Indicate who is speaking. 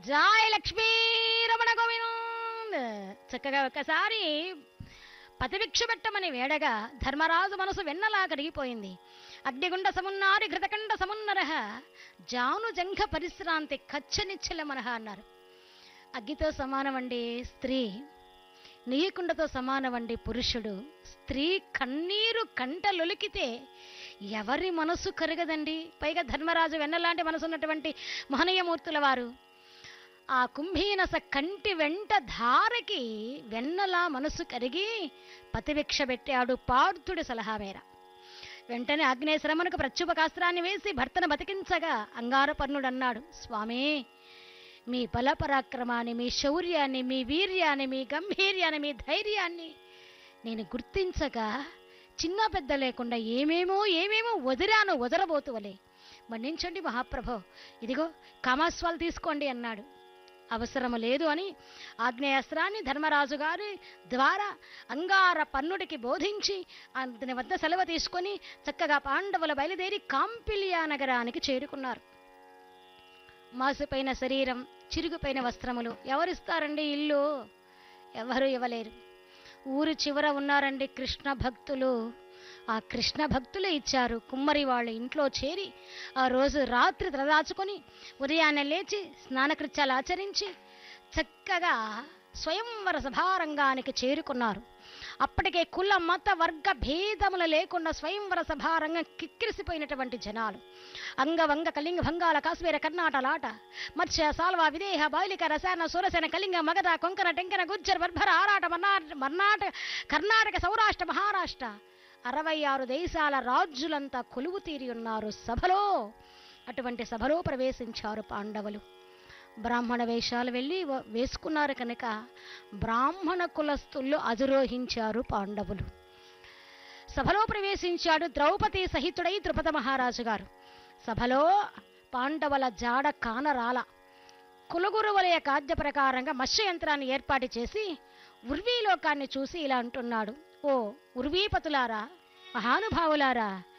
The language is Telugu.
Speaker 1: జాయ్ లక్ష్మీ రమణ గోవింద్ చక్కగా ఒకసారి పతిభిక్ష పెట్టమని వేడగా ధర్మరాజు మనసు వెన్నలా కరిగిపోయింది అగ్నిగుండ సమున్నారి ఘృతకండ సమున్నరహ జాను జంఘ పరిశ్రాంతి కచ్చనిచ్చల మనహ అన్నారు అగ్గితో సమానమండి స్త్రీ నీయకుండతో సమానమండి పురుషుడు స్త్రీ కన్నీరు కంటలొలికితే ఎవరి మనసు కరగదండి పైగా ధర్మరాజు వెన్నలాంటి మనసు ఉన్నటువంటి మహనీయమూర్తుల వారు ఆ కుంభీనస కంటి వెంట ధారకి వెన్నలా మనసు కరిగి పతిభిక్ష పెట్టాడు పార్థుడి సలహా మేర వెంటనే ఆగ్నేయశ్రమణకు ప్రత్యుపకాస్త్రాన్ని వేసి భర్తను బతికించగా అంగారపర్ణుడు అన్నాడు స్వామి మీ బలపరాక్రమాన్ని మీ శౌర్యాన్ని మీ వీర్యాన్ని మీ గంభీర్యాన్ని మీ ధైర్యాన్ని నేను గుర్తించగా చిన్న పెద్ద లేకుండా ఏమేమో ఏమేమో వదిరాను వదరబోతువలే మన్నించండి మహాప్రభో ఇదిగో కామాస్వాలు తీసుకోండి అన్నాడు అవసరము లేదు అని ఆగ్నేయాస్త్రాన్ని ధర్మరాజు గారి ద్వారా అంగార పన్నుడికి బోధించి అతని వద్ద సెలవు తీసుకొని చక్కగా పాండవుల బయలుదేరి కాంపిలియా నగరానికి చేరుకున్నారు మాసిపోయిన శరీరం చిరుగుపోయిన వస్త్రములు ఎవరిస్తారండి ఇల్లు ఎవరు ఇవ్వలేరు ఊరు చివర ఉన్నారండి కృష్ణ భక్తులు ఆ కృష్ణ భక్తులే ఇచ్చారు కుమ్మరి వాళ్ళ ఇంట్లో చేరి ఆ రోజు రాత్రి తలదాచుకొని ఉదయాన్నే లేచి స్నానకృత్యాలు ఆచరించి చక్కగా స్వయంవర సభారంగానికి చేరుకున్నారు అప్పటికే కుల మత వర్గ భేదములు లేకుండా స్వయంవర సభారంగం కిక్కిరిసిపోయినటువంటి జనాలు అంగవంగ కళింగ భంగాల కాశ్మీర కర్ణాటలాట మత్స్య సాల్వ విదేహ బాలిక రసాయన సురసేన కళింగ మగధ కొంకణ టెంకన గుజ్జర్ బర్భర ఆరాట మర్నాట మర్నాటక కర్ణాటక సౌరాష్ట్ర మహారాష్ట్ర అరవై ఆరు దేశాల రాజులంతా కొలువు తీరి ఉన్నారు సభలో అటువంటి సభలో ప్రవేశించారు పాండవులు బ్రాహ్మణ వేషాలు వెళ్ళి వ- వేసుకున్నారు కనుక బ్రాహ్మణ కులస్తుల్లో అధిరోహించారు పాండవులు సభలో ప్రవేశించాడు ద్రౌపది సహితుడై ద్రుపద మహారాజు గారు సభలో పాండవుల జాడ కానరాల కులగురువుల యొక్క ఆజ్ఞ ప్రకారంగా మత్స్య యంత్రాన్ని ఏర్పాటు చేసి ఉర్వీలోకాన్ని చూసి ఇలా అంటున్నాడు ఓ ఉర్వీపతులారా మహానుభావులారా